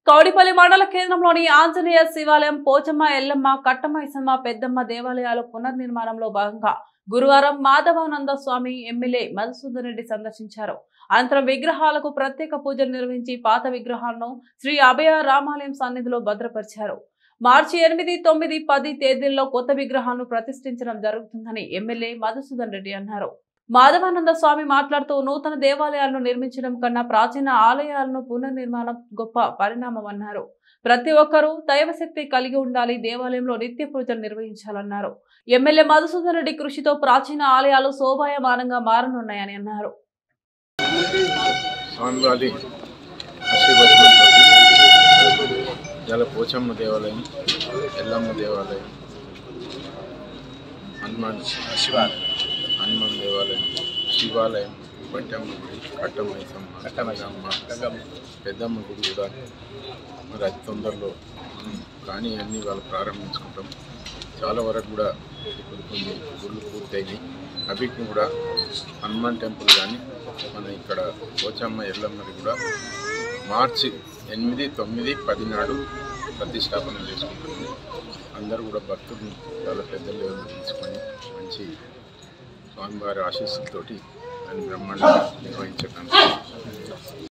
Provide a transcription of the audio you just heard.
కౌడిపల్లి మండల కేంద్రంలోని ఆంజనేయ శివాలయం పోచమ్మ ఎల్లమ్మ కట్టమైసమ్మ పెద్దమ్మ దేవాలయాల పునర్నిర్మాణంలో భాగంగా గురువారం మాధవానంద స్వామి ఎమ్మెల్యే మధుసూదన్ రెడ్డి సందర్శించారు అనంతరం విగ్రహాలకు ప్రత్యేక పూజలు నిర్వహించి పాత విగ్రహాలను శ్రీ అభయ రామాలయం సన్నిధిలో భద్రపరిచారు మార్చి ఎనిమిది తొమ్మిది పది తేదీల్లో కొత్త విగ్రహాలను ప్రతిష్ఠించడం జరుగుతుందని ఎమ్మెల్యే మధుసూదన్ రెడ్డి అన్నారు మాధవానంద స్వామి మాట్లాడుతూ నూతన దేవాలయాలను నిర్మించడం కన్నా ప్రాచీన ఆలయాలను పునర్నిర్మాణం గొప్ప పరిణామం అన్నారు ప్రతి ఒక్కరూ దైవశక్తి కలిగి ఉండాలి దేవాలయంలో నిత్య పూజలు నిర్వహించాలన్నారు ఎమ్మెల్యే మధుసూదన్ రెడ్డి కృషితో ప్రాచీన ఆలయాలు శోభాయమానంగా మారనున్నాయని అన్నారు స్వామివారి ఆశీర్వచనంతో జల పోచమ్మ దేవాలయం ఎల్లమ్మ దేవాలయం హనుమాన్ శివాలయం హనుమాన్ దేవాలయం శివాలయం బట్టమ్మ గుడి కట్టమైసమ్మ కట్టమైసమ్మ పెద్దమ్మ గుడి కూడా మరి అతి తొందరలో మనం కానీ అన్నీ వాళ్ళు ప్రారంభించుకుంటాం చాలా వరకు కూడా ఇప్పుడు కొన్ని గుళ్ళు పూర్తయినాయి అవిటిని కూడా హనుమాన్ టెంపుల్ కానీ మన ఇక్కడ పోచమ్మ ఎల్లమ్మది కూడా మార్చి ఎనిమిది తొమ్మిది పది నాడు ప్రతిష్టాపన చేసుకుంటుంది అందరూ కూడా భక్తులు చాలా పెద్ద లెవెల్లో తీసుకొని మంచి స్వామివారి ఆశీస్సులతోటి దాన్ని బ్రహ్మాండంగా నిర్వహించడానికి